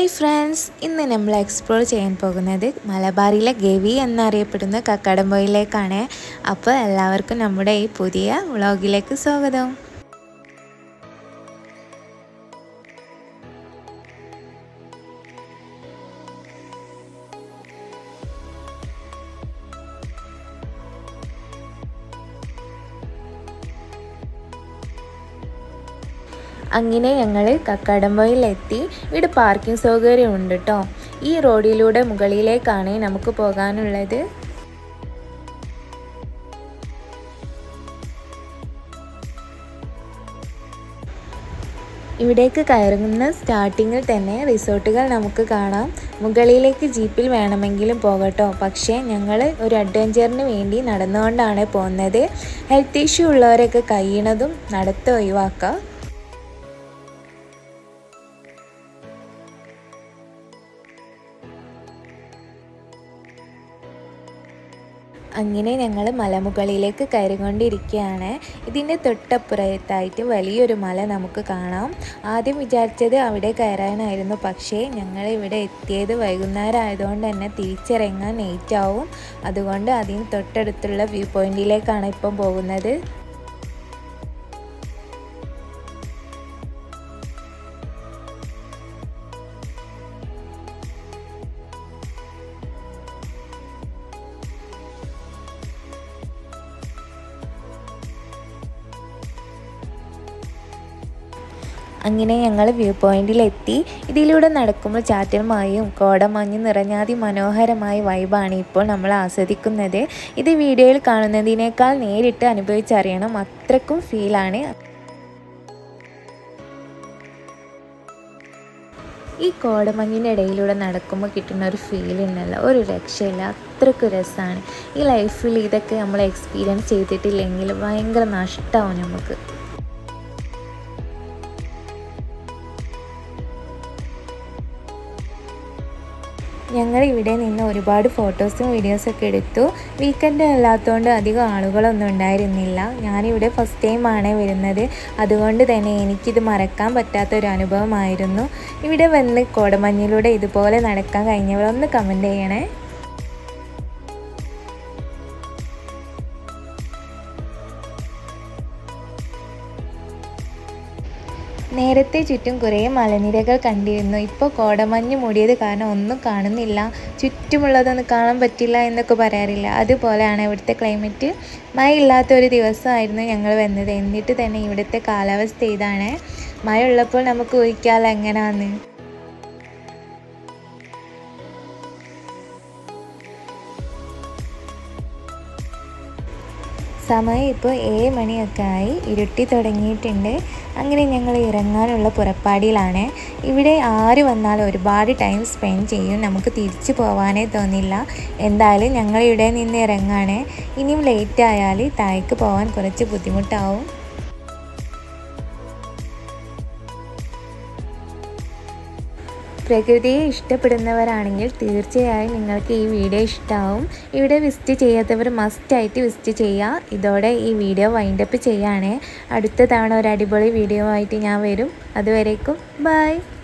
hi friends ഇന്ന് നമ്മൾ explore ചെയ്യാൻ പോകുന്നത് മലബാറിലെ ഗവി എന്നറിയപ്പെടുന്ന കക്കാടംപൊയിലേക്കാണ് അപ്പോൾ എല്ലാവർക്കും നമ്മുടെ ഈ പുതിയ വ്ളോഗിലേക്ക് സ്വാഗതം അങ്ങനെ ഞങ്ങൾ കക്കാടംപൊയിലെത്തി ഇവിടെ പാർക്കിംഗ് സൗകര്യം ഉണ്ട് കേട്ടോ ഈ റോഡിലൂടെ മുകളിലേക്കാണ് നമുക്ക് പോകാനുള്ളത് ഇവിടേക്ക് കയറുന്ന സ്റ്റാർട്ടിങ്ങിൽ തന്നെ റിസോർട്ടുകൾ നമുക്ക് കാണാം മുകളിലേക്ക് ജീപ്പിൽ വേണമെങ്കിലും പോകട്ടോ പക്ഷേ ഞങ്ങൾ ഒരു അഡ്വഞ്ചറിന് വേണ്ടി നടന്നുകൊണ്ടാണ് പോകുന്നത് ഹെൽത്ത് ഇഷ്യൂ ഉള്ളവരൊക്കെ കഴിയണതും നടത്ത ഒഴിവാക്കുക അങ്ങനെ ഞങ്ങൾ മലമുകളിലേക്ക് കയറിക്കൊണ്ടിരിക്കുകയാണ് ഇതിൻ്റെ തൊട്ടപ്പുറത്തായിട്ട് വലിയൊരു മല നമുക്ക് കാണാം ആദ്യം വിചാരിച്ചത് അവിടെ കയറാനായിരുന്നു പക്ഷേ ഞങ്ങൾ ഇവിടെ എത്തിയത് വൈകുന്നേരം ആയതുകൊണ്ട് തന്നെ തിരിച്ചിറങ്ങാൻ ലേറ്റ് ആവും അതുകൊണ്ട് അതിന് തൊട്ടടുത്തുള്ള വ്യൂ പോയിന്റിലേക്കാണ് ഇപ്പം പോകുന്നത് അങ്ങനെ ഞങ്ങൾ വ്യൂ പോയിന്റിലെത്തി ഇതിലൂടെ നടക്കുമ്പോൾ ചാറ്റൽ മായും കോടമഞ്ഞും നിറഞ്ഞാതി മനോഹരമായ വൈബാണ് ഇപ്പോൾ നമ്മൾ ആസ്വദിക്കുന്നത് ഇത് വീഡിയോയിൽ കാണുന്നതിനേക്കാൾ നേരിട്ട് അനുഭവിച്ചറിയണം അത്രക്കും ഫീലാണ് ഈ കോടമഞ്ഞിൻ്റെ ഇടയിലൂടെ നടക്കുമ്പോൾ കിട്ടുന്ന ഒരു ഫീൽ ഉണ്ടല്ലോ ഒരു രക്ഷയില്ല അത്രയ്ക്ക് രസമാണ് ഈ ലൈഫിൽ ഇതൊക്കെ നമ്മൾ എക്സ്പീരിയൻസ് ചെയ്തിട്ടില്ലെങ്കിൽ ഭയങ്കര നഷ്ടമാവും നമുക്ക് ഞങ്ങൾ ഇവിടെ നിന്ന് ഒരുപാട് ഫോട്ടോസും വീഡിയോസൊക്കെ എടുത്തു വീക്കെൻഡ് അല്ലാത്തതുകൊണ്ട് അധികം ആളുകളൊന്നും ഉണ്ടായിരുന്നില്ല ഞാനിവിടെ ഫസ്റ്റ് ടൈമാണ് വരുന്നത് അതുകൊണ്ട് തന്നെ എനിക്കിത് മറക്കാൻ പറ്റാത്ത ഒരു അനുഭവമായിരുന്നു ഇവിടെ വന്ന് കോടമഞ്ഞിലൂടെ ഇതുപോലെ നടക്കാൻ കഴിഞ്ഞവരൊന്ന് കമൻറ്റ് ചെയ്യണേ നേരത്തെ ചുറ്റും കുറേ മലനിരകൾ കണ്ടിരുന്നു ഇപ്പോൾ കോടമഞ്ഞ് മൂടിയത് കാരണം ഒന്നും കാണുന്നില്ല ചുറ്റുമുള്ളതൊന്നും കാണാൻ പറ്റില്ല എന്നൊക്കെ പറയാറില്ല അതുപോലെയാണ് ഇവിടുത്തെ ക്ലൈമറ്റ് മഴ ഇല്ലാത്ത ഒരു ദിവസമായിരുന്നു ഞങ്ങൾ വന്നത് എന്നിട്ട് തന്നെ ഇവിടുത്തെ കാലാവസ്ഥ ഇതാണ് മഴ ഉള്ളപ്പോൾ നമുക്ക് ഊഹിക്കാമല്ലോ എങ്ങനെയാന്ന് സമയം ഇപ്പോൾ ഏഴ് മണിയൊക്കെ ആയി ഇരുട്ടി തുടങ്ങിയിട്ടുണ്ട് അങ്ങനെ ഞങ്ങൾ ഇറങ്ങാനുള്ള പുറപ്പാടിയിലാണ് ഇവിടെ ആര് വന്നാലും ഒരുപാട് ടൈം സ്പെൻഡ് ചെയ്യും നമുക്ക് തിരിച്ചു പോകാനേ തോന്നില്ല എന്തായാലും ഞങ്ങൾ ഇവിടെ നിന്ന് ഇറങ്ങാണ് ഇനിയും ലേറ്റ് ആയാൽ താഴേക്ക് പോകാൻ കുറച്ച് ബുദ്ധിമുട്ടാവും പ്രകൃതിയെ ഇഷ്ടപ്പെടുന്നവരാണെങ്കിൽ തീർച്ചയായും നിങ്ങൾക്ക് ഈ വീഡിയോ ഇഷ്ടമാവും ഇവിടെ വിസിറ്റ് ചെയ്യാത്തവർ മസ്റ്റായിട്ട് വിസിറ്റ് ചെയ്യുക ഇതോടെ ഈ വീഡിയോ വൈൻഡപ്പ് ചെയ്യുകയാണ് അടുത്ത തവണ ഒരു അടിപൊളി വീഡിയോ ആയിട്ട് ഞാൻ വരും അതുവരേക്കും ബൈ